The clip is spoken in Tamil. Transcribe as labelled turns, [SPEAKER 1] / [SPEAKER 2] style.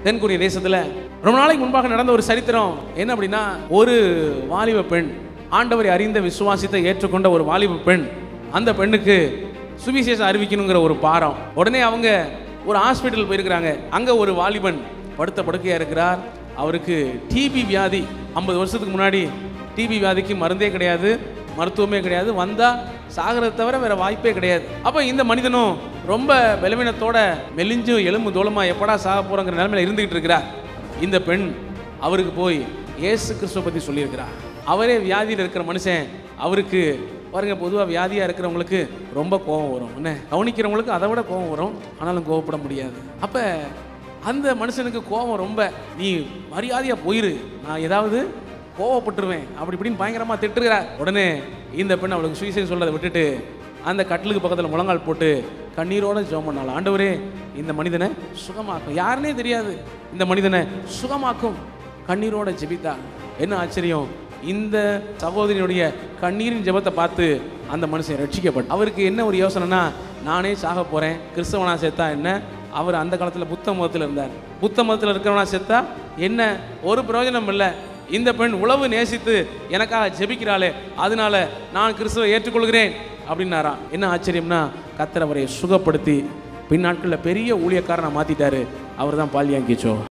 [SPEAKER 1] தென்கொரிய தேசத்துல ரொம்ப நாளைக்கு முன்பாக நடந்த ஒரு சரித்திரம் என்ன அப்படின்னா ஒரு வாலிப பெண் ஆண்டவரை அறிந்த விசுவாசித்தை ஏற்றுக்கொண்ட ஒரு வாலிப பெண் அந்த பெண்ணுக்கு சுவிசேஷம் அறிவிக்கணுங்கிற ஒரு பாரம் உடனே அவங்க ஒரு ஹாஸ்பிட்டல் போயிருக்கிறாங்க அங்க ஒரு வாலிபன் படுத்த படுக்கையா இருக்கிறார் அவருக்கு டிபி வியாதி ஐம்பது வருஷத்துக்கு முன்னாடி டிபி வியாதிக்கு மருந்தே கிடையாது மருத்துவமே கிடையாது வந்தா சாகிறத தவிர வேற வாய்ப்பே கிடையாது அப்ப இந்த மனிதனும் ரொம்ப பலவீனத்தோட மெலிஞ்சு எலும்பு தோலமா எப்படா சாக போறங்கிற நிலைமையில இருந்துகிட்டு இருக்கிறார் இந்த பெண் அவருக்கு போய் இயேசு கிறிஸ்துவ பத்தி சொல்லியிருக்கிறார் அவரே வியாதியில் இருக்கிற மனுஷன் அவருக்கு பாருங்க பொதுவாக வியாதியாக இருக்கிறவங்களுக்கு ரொம்ப கோபம் வரும் என்ன கவனிக்கிறவங்களுக்கு அதை விட கோபம் வரும் ஆனாலும் கோவப்பட முடியாது அப்போ அந்த மனுஷனுக்கு கோபம் ரொம்ப நீ மரியாதையாக போயிரு நான் ஏதாவது கோவப்பட்டுருவேன் அப்படி இப்படின்னு பயங்கரமாக திட்டுகிறார் உடனே இந்த பெண் அவளுக்கு சுயசேஷம் சொல்றதை விட்டுட்டு அந்த கட்டிலுக்கு பக்கத்தில் முழங்கால் போட்டு கண்ணீரோட ஜெபம் பண்ணாள் ஆண்டவரே இந்த மனிதனை சுகமாக்கும் யாருனே தெரியாது இந்த மனிதனை சுகமாக்கும் கண்ணீரோட ஜெபித்தா என்ன ஆச்சரியம் இந்த சகோதரியுடைய கண்ணீரின் ஜெபத்தை பார்த்து அந்த மனுஷன் ரட்சிக்கப்பட்ட அவருக்கு என்ன ஒரு யோசனைனா நானே சாக போறேன் கிறிஸ்தவனா செத்தா என்ன அவர் அந்த காலத்தில் புத்த மதத்தில் இருந்தார் புத்த மதத்தில் இருக்கிறவனா செத்தா என்ன ஒரு பிரயோஜனம் இல்லை இந்த பெண் உளவு நேசித்து எனக்காக ஜெபிக்கிறாளே அதனால நான் கிறிஸ்துவை ஏற்றுக்கொள்கிறேன் அப்படின்னாராம் என்ன ஆச்சரியம்னா கத்தர் அவரை சுகப்படுத்தி பின்னாட்களில் பெரிய ஊழியக்காரனை மாத்திட்டாரு அவர் தான் பால்யாங்கிச்சோ